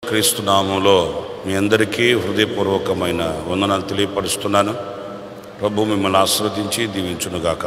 క్రీస్తు నామంలో మీ అందరికీ హృదయపూర్వకమైన వందనాలు తెలియపరుస్తున్నాను ప్రభు మిమ్మల్ని ఆస్వాదించి దీవించునుగాక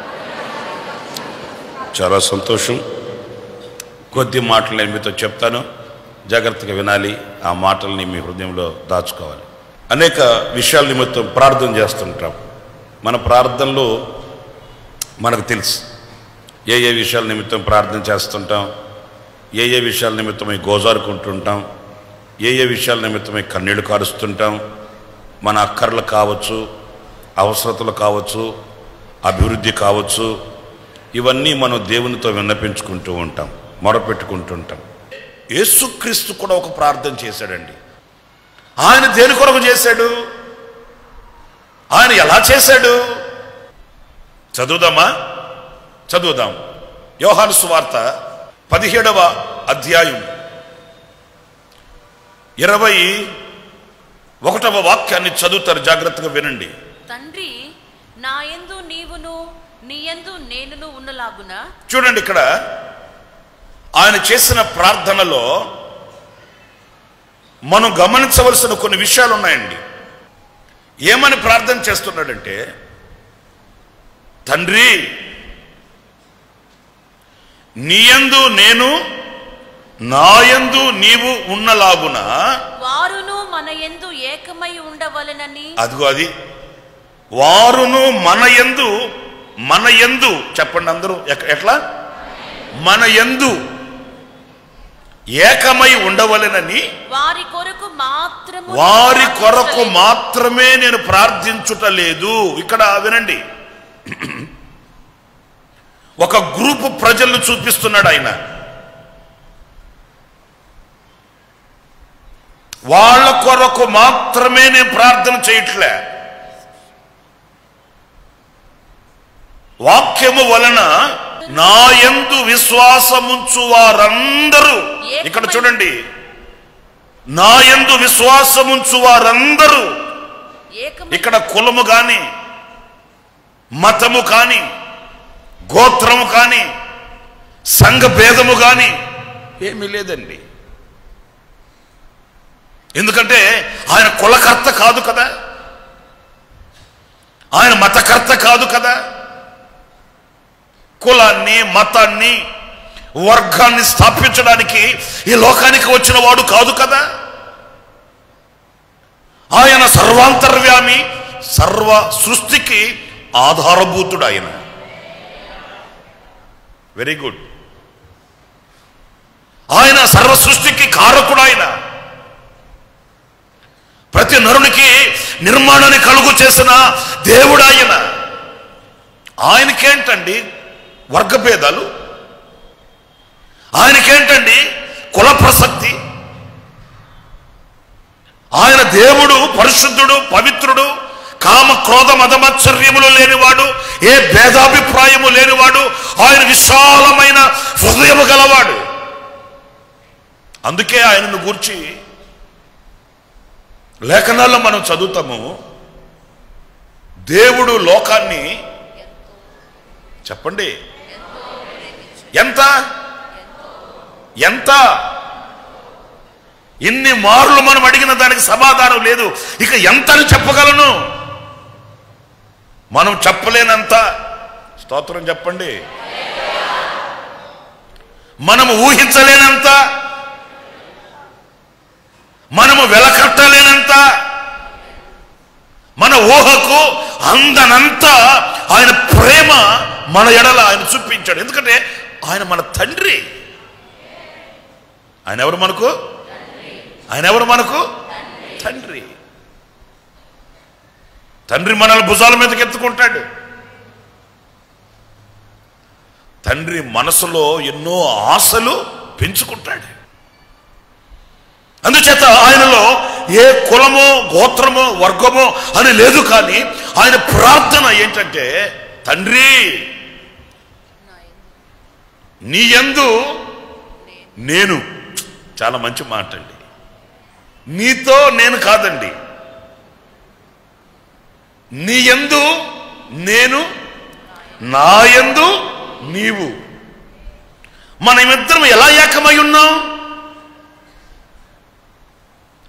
చాలా సంతోషం కొద్ది మాటలు నేను మీతో చెప్తాను జాగ్రత్తగా వినాలి ఆ మాటల్ని మీ హృదయంలో దాచుకోవాలి అనేక విషయాల నిమిత్తం ప్రార్థన చేస్తుంటాం మన ప్రార్థనలో మనకు తెలుసు ఏ ఏ విషయాల నిమిత్తం ప్రార్థన చేస్తుంటాం ఏ ఏ విషయాల నిమిత్తమై గోజారుకుంటుంటాం ఏ ఏ విషయాల నిమిత్తమై కన్నీళ్లు కారుస్తుంటాం మన అక్కర్లు కావచ్చు అవసరతలు కావచ్చు అభివృద్ధి కావచ్చు ఇవన్నీ మనం దేవునితో విన్నపించుకుంటూ ఉంటాం మొరపెట్టుకుంటుంటాం యేసుక్రీస్తు కూడా ఒక ప్రార్థన చేశాడండి ఆయన దేని కొరకు చేశాడు ఆయన ఎలా చేశాడు చదువుదామా చదువుదాం యోహాను సువార్త పదిహేడవ అధ్యాయం ఇరవై ఒకటవ వాక్యాన్ని చదువుతారు జాగ్రత్తగా వినండి తండ్రి నా యందు నీవును నీ యందు నేనును ఉన్నలాగున చూడండి ఇక్కడ ఆయన చేసిన ప్రార్థనలో మనం గమనించవలసిన కొన్ని విషయాలు ఉన్నాయండి ఏమని ప్రార్థన చేస్తున్నాడంటే తండ్రి నీయందు నేను నాయందు నీవు ఉన్నలాగున వారును మన యందు ఏకమై ఉండవలెనని అదిగో అది వారును మన యందు మన యందు చెప్పండి అందరూ ఎక్- ఎట్లా మన యందు ఏకమై ఉండవలెనని వారి కొరకు మాత్రము వారి కొరకు మాత్రమే నేను ప్రార్థించుట లేదు ఇక్కడ వినండి ఒక గ్రూపు ప్రజలను చూపిస్తున్నాడు ఆయన వాళ్ళ కొరకు మాత్రమే నేను ప్రార్థన చేయట్లే వాక్యము వలన నా యందు విశ్వాసముంచు వారందరూ ఇక్కడ చూడండి నా యందు విశ్వాసముంచు వారందరూ ఏకమై ఇక్కడ కులము కాని మతము కాని గోత్రము కాని సంఘ భేదము కాని ఏమీ లేదండి ఎందుకంటే ఆయన కులకర్త కాదు కదా ఆయన మతకర్త కాదు కదా కులాన్ని మతాన్ని వర్గాన్ని స్థాపించడానికి ఈ లోకానికి వచ్చిన వాడు కాదు కదా ఆయన సర్వాంతర్వ్యామి సర్వ సృష్టికి ఆధారభూతుడు ఆయన వెరీ గుడ్ ఆయన సర్వ సృష్టికి కారకుడు ఆయన ప్రతి నరునికి నిర్మాణాన్ని కలుగు చేసిన దేవుడు ఆయన ఆయనకేంటండి వర్గభేదాలు ఆయనకేంటండి కుల ప్రసక్తి ఆయన దేవుడు పరిశుద్ధుడు పవిత్రుడు కామ క్రోధ మదమత్సర్యములు లేనివాడు ఏ భేదాభిప్రాయము లేనివాడు ఆయన విశాలమైన హృదయము గలవాడు అందుకే ఆయనను గూర్చి లేఖనాల్లో మనం చదువుతాము దేవుడు లోకాన్ని చెప్పండి ఎంత ఎంత ఇన్ని మార్లు మనం అడిగిన దానికి సమాధానం లేదు ఇక ఎంత అని చెప్పగలను మనం చెప్పలేనంత స్తోత్రం చెప్పండి మనము ఊహించలేనంత మనము వెలకట్టలేనంత మన ఊహకు అందనంత ఆయన ప్రేమ మన ఎడల ఆయన చూపించాడు ఎందుకంటే ఆయన మన తండ్రి ఆయన ఎవరు మనకు ఆయన ఎవరు మనకు తండ్రి తండ్రి మనల్ని భుజాల మీదకి ఎత్తుకుంటాడు తండ్రి మనసులో ఎన్నో ఆశలు పెంచుకుంటాడు అందుచేత ఆయనలో ఏ కులమో గోత్రమో వర్గమో అని లేదు కానీ ఆయన ప్రార్థన ఏంటంటే తండ్రి నీ యందు నేను చాలా మంచి మాట అండి నీతో నేను కాదండి నీ యందు నేను నా యందు నీవు మనమిద్దరం ఎలా ఏకమై ఉన్నాం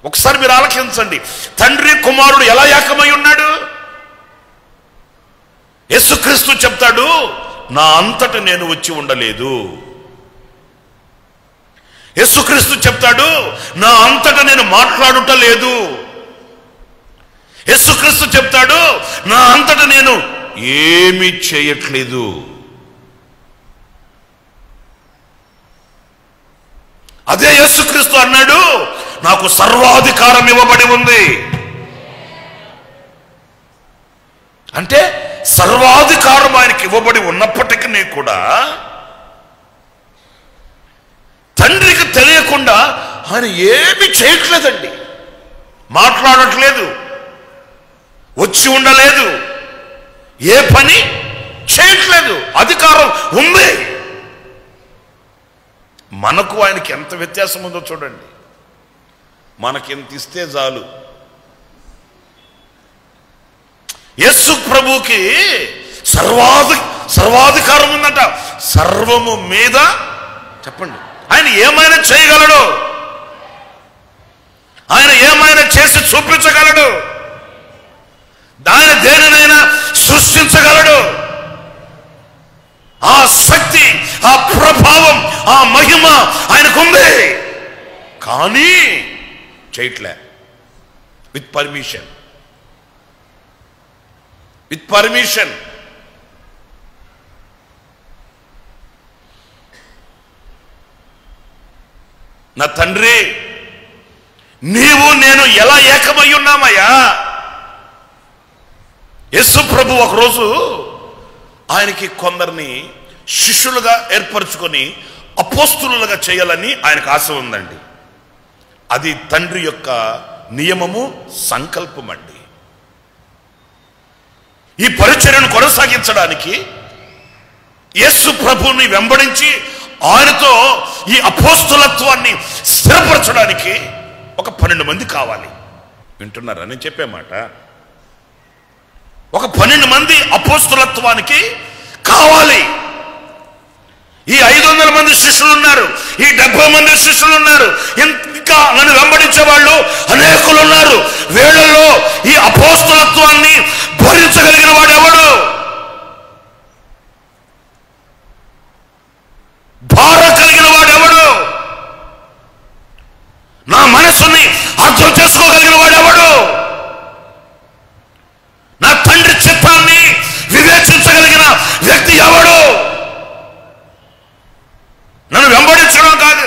ఒకసారి మీరు ఆలకించండి తండ్రి కుమారుడు ఎలా ఏకమై ఉన్నాడు యేసుక్రీస్తు చెప్తాడు నా అంతట నేను వచ్చి ఉండలేదు యేసుక్రీస్తు చెప్తాడు నా అంతట నేను మాట్లాడుట లేదు యేసుక్రీస్తు చెప్తాడు నా అంతట నేను ఏమీ చేయట్లేదు అదే యేసుక్రీస్తు అన్నాడు నాకు సర్వాధికారం ఇవ్వబడి ఉంది అంటే సర్వాధికారం ఆయనకి ఇవ్వబడి ఉన్నప్పటికీ కూడా తండ్రికి తెలియకుండా ఆయన ఏమి చేయట్లేదండి మాట్లాడట్లేదు వచ్చి ఉండలేదు ఏ పని చేయట్లేదు అధికారం ఉంది మనకు ఆయనకి ఎంత వ్యత్యాసం ఉందో చూడండి మనకి ఎంత ఇస్తే చాలు యస్సు ప్రభుకి సర్వాధి సర్వాధికారం ఉందట సర్వము మీద చెప్పండి ఆయన ఏమైనా చేయగలడు ఆయన ఏమైనా చేసి చూపించగలడు దాని దేనినైనా సృష్టించగలడు ఆ శక్తి ఆ ప్రభావం ఆ మహిమ ఆయనకుంది కానీ చేయట్లే విత్ పర్మిషన్ విత్ పర్మిషన్ నా తండ్రి నీవు నేను ఎలా ఏకమై ఉన్నామయ్యా యేసు ప్రభు ఒకరోజు ఆయనకి కొందరిని శిష్యులుగా ఏర్పరచుకొని అపోస్తులుగా చేయాలని ఆయనకు ఆశ ఉందండి అది తండ్రి యొక్క నియమము సంకల్పం అండి ఈ పరిచర్యను కొనసాగించడానికి యేసు ప్రభుని వెంబడించి ఆయనతో ఈ అపోస్తులత్వాన్ని స్థిరపరచడానికి ఒక పన్నెండు మంది కావాలి వింటున్నారా నేను చెప్పే మాట ఒక పన్నెండు మంది అపోస్తులత్వానికి కావాలి ఈ ఐదు వందల మంది శిష్యులు ఉన్నారు ఈ డెబ్బై మంది శిష్యులు ఉన్నారు ఇంకా నన్ను వెంబడించే వాళ్ళు అనేకులు ఉన్నారు వీళ్ళల్లో ఈ అపోస్తులత్వాన్ని భరించగలిగిన వాడు ఎవడు భార కలిగిన వాడు ఎవడు నా మనస్సుని అర్థం చేసుకోగలిగిన వాడు ఎవడు నా తండ్రి చిత్తాన్ని వివేచించగలిగిన వ్యక్తి ఎవడు నన్ను వెంబడించడం కాదు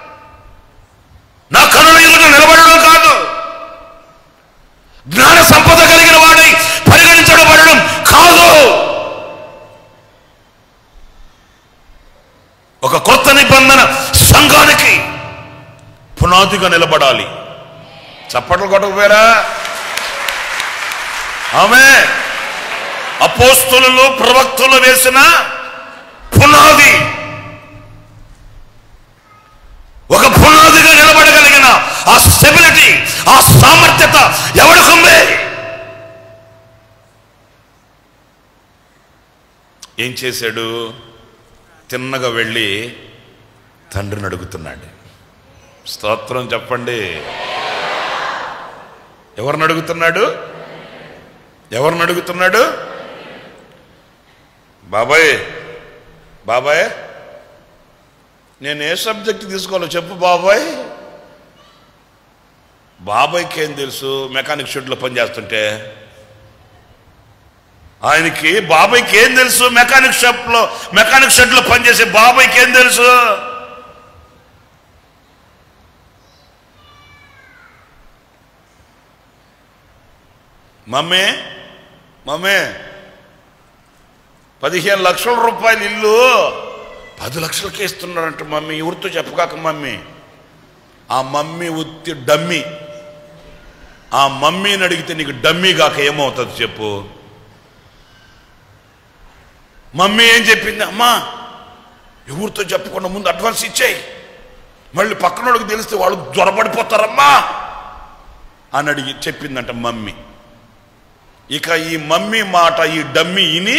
నా కనుల ఎదుట నిలబడడం కాదు జ్ఞాన సంపద కలిగిన వాడై పరిగణించబడడం కాదు ఒక కొత్త నిబంధన సంఘానికి పునాదిగా నిలబడాలి చప్పట్లు కొట్టకపోయారా ఆమె అపోస్తులు ప్రవక్తలు వేసిన పునాది ఒక పునాదిగా నిలబడగలిగిన ఆ స్టెబిలిటీ ఆ సామర్థ్యత ఎవరికుంది ఏం చేశాడు తిన్నగా వెళ్ళి తండ్రిని అడుగుతున్నాడు స్తోత్రం చెప్పండి ఎవరిని అడుగుతున్నాడు ఎవరిని అడుగుతున్నాడు బాబాయ్ బాబాయ్ నేను ఏ సబ్జెక్ట్ తీసుకోవాలో చెప్పు బాబాయ్ బాబాయ్కి ఏం తెలుసు మెకానిక్ షెడ్లో పనిచేస్తుంటే ఆయనకి బాబాయ్కి ఏం తెలుసు మెకానిక్ షాప్లో మెకానిక్ షెడ్లో పనిచేసే బాబాయ్కి ఏం తెలుసు మమ్మీ మమ్మీ పదిహేను లక్షల రూపాయలు ఇల్లు పది లక్షలకే ఇస్తున్నారంట మమ్మీ ఎవరితో చెప్పగాక మమ్మీ ఆ మమ్మీ ఉత్తి డమ్మీ ఆ మమ్మీని అడిగితే నీకు డమ్మీ కాక ఏమవుతుంది చెప్పు మమ్మీ ఏం చెప్పింది అమ్మా ఎవరితో చెప్పకుండా ముందు అడ్వాన్స్ ఇచ్చేయి మళ్ళీ పక్కనోడికి తెలిస్తే వాళ్ళు జ్వరపడిపోతారమ్మా అని అడిగి చెప్పిందంట మమ్మీ ఇక ఈ మమ్మీ మాట ఈ డమ్మీ ఇని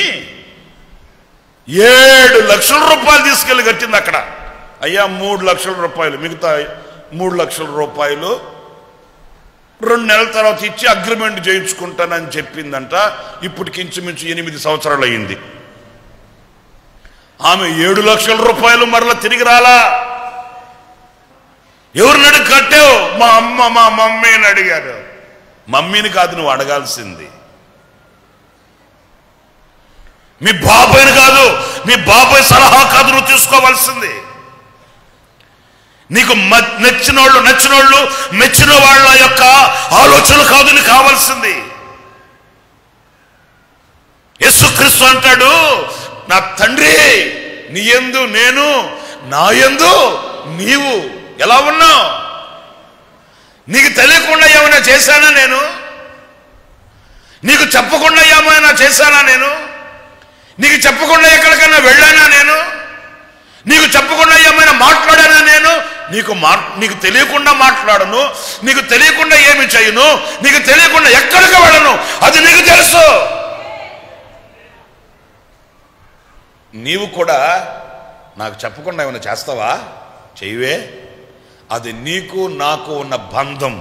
ఏడు లక్షల రూపాయలు తీసుకెళ్ళి కట్టింది అక్కడ అయ్యా మూడు లక్షల రూపాయలు మిగతా మూడు లక్షల రూపాయలు రెండు నెలల తర్వాత ఇచ్చి అగ్రిమెంట్ చేయించుకుంటానని చెప్పిందంట ఇప్పటికి ఇంచుమించు ఎనిమిది సంవత్సరాలు అయింది ఆమె ఏడు లక్షల రూపాయలు మరలా తిరిగి రాలా ఎవరిని అడిగి కట్టావు మా అమ్మ మా మమ్మీని అడిగారు మమ్మీని కాదు నువ్వు అడగాల్సింది మీ బాబాయ్ని కాదు మీ బాబాయ్ సలహా కాదు నువ్వు తీసుకోవాల్సింది నీకు మ- నచ్చినోళ్ళు నచ్చినోళ్ళు మెచ్చిన వాళ్ళ యొక్క ఆలోచన కాదు నీకు కావాల్సింది యేసుక్రీస్తు అంటాడు నా తండ్రి నీ యందు నేను నా యందు నీవు ఎలా ఉన్నావు నీకు తెలియకుండా ఏమైనా చేశానా నేను నీకు చెప్పకుండా ఏమైనా చేశానా నేను నీకు చెప్పకుండా ఎక్కడికైనా వెళ్ళానా నేను నీకు చెప్పకుండా ఏమైనా మాట్లాడానా నేను నీకు మా నీకు తెలియకుండా మాట్లాడను నీకు తెలియకుండా ఏమి చేయను నీకు తెలియకుండా ఎక్కడికి వెళ్ళను అది నీకు తెలుసు నీవు కూడా నాకు చెప్పకుండా ఏమైనా చేస్తావా చెయ్యవే అది నీకు నాకు ఉన్న బంధం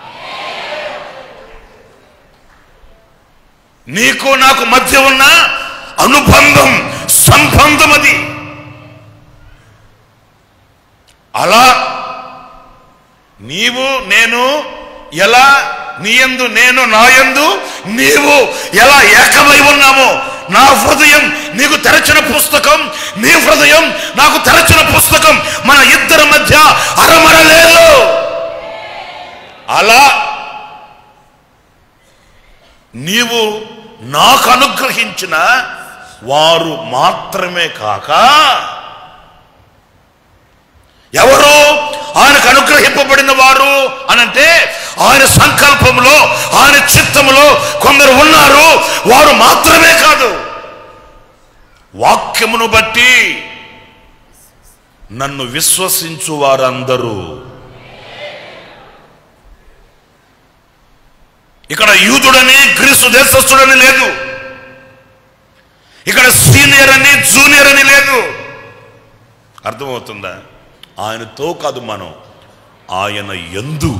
నీకు నాకు మధ్య ఉన్న అనుబంధం సంబంధం అది అలా నీవు నేను ఎలా నీయందు నేను నాయందు నీవు ఎలా ఏకమై ఉన్నామో నా హృదయం నీకు తెరచిన పుస్తకం నీ హృదయం నాకు తెరచిన పుస్తకం మన ఇద్దరి మధ్య అరమర లేదు అలా నీవు నాకు అనుగ్రహించిన వారు మాత్రమే కాక ఎవరు ఆయనకు అనుగ్రహింపబడిన వారు అనంటే ఆయన సంకల్పంలో ఆయన చిత్తములో కొందరు ఉన్నారు వారు మాత్రమే కాదు వాక్యమును బట్టి నన్ను విశ్వసించు వారందరూ ఇక్కడ యూదుడని గ్రీసు దేశస్థుడని లేదు ఇక్కడ సీనియర్ అని జూనియర్ అని లేదు అర్థమవుతుందా ఆయనతో కాదు మనం ఆయన ఎందు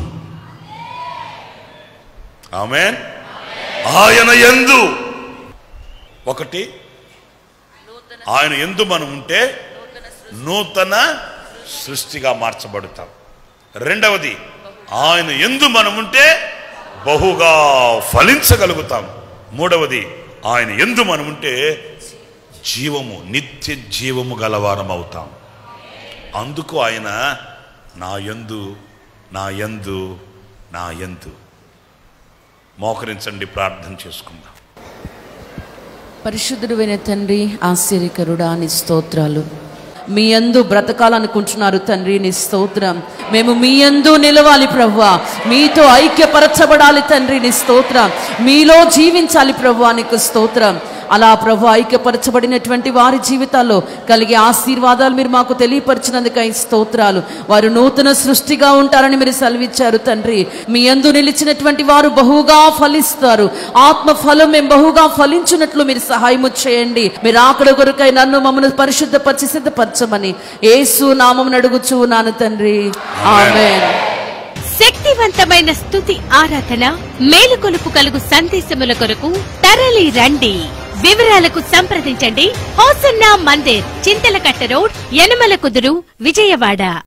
ఆమె ఆయన ఎందు ఒకటి నూతన ఆయన ఎందు మనం ఉంటే నూతన సృష్టి నూతన సృష్టిగా మార్చబడతాం రెండవది ఆయన ఎందు మనం ఉంటే బహుగా ఫలించగలుగుతాం మూడవది ఆయన ఎందు మనం ఉంటే జీవము నిత్య జీవము గలవారం అవుతాం అందుకు ఆయన నా యందు నా యందు నా యందు మోకరించండి ప్రార్థన చేసుకుందాం పరిశుద్ధుడైన తండ్రి ఆశ్చర్యకరుడా నీ స్తోత్రాలు మీ యందు బ్రతకాలనుకుంటున్నారు తండ్రి నీ స్తోత్రం మేము మీ యందు నిలవాలి ప్రవ్వా మీతో ఐక్యపరచబడాలి తండ్రి నీ స్తోత్రం మీలో జీవించాలి ప్రవ్వా నీకు స్తోత్రం అలా ప్రభు ఐక్యపరచబడినటువంటి వారి జీవితాల్లో కలిగే ఆశీర్వాదాలు మీరు మాకు తెలియపరిచినందుకు ఈ స్తోత్రాలు వారు నూతన సృష్టిగా ఉంటారని మీరు సెలవిచ్చారు తండ్రి మీ యందు నిలిచినటువంటి వారు బహుగా ఫలిస్తారు ఆత్మ ఫలం మేము బహుగా ఫలించినట్లు మీరు సహాయము చేయండి మీరు ఆకడ కొరకై నన్ను మమ్మల్ని పరిశుద్ధపరిచి సిద్ధపరచమని ఏసు నామం అడుగుచూ నాను తండ్రి ఆమేన్ శక్తివంతమైన స్తుతి ఆరాధన మేలుకొలుపు కలుగు సందేశముల కొరకు తరలి రండి వివరాలకు సంప్రదించండి Hosanna Mandir Chintalakatta road Yanamalakuduru Vijayawada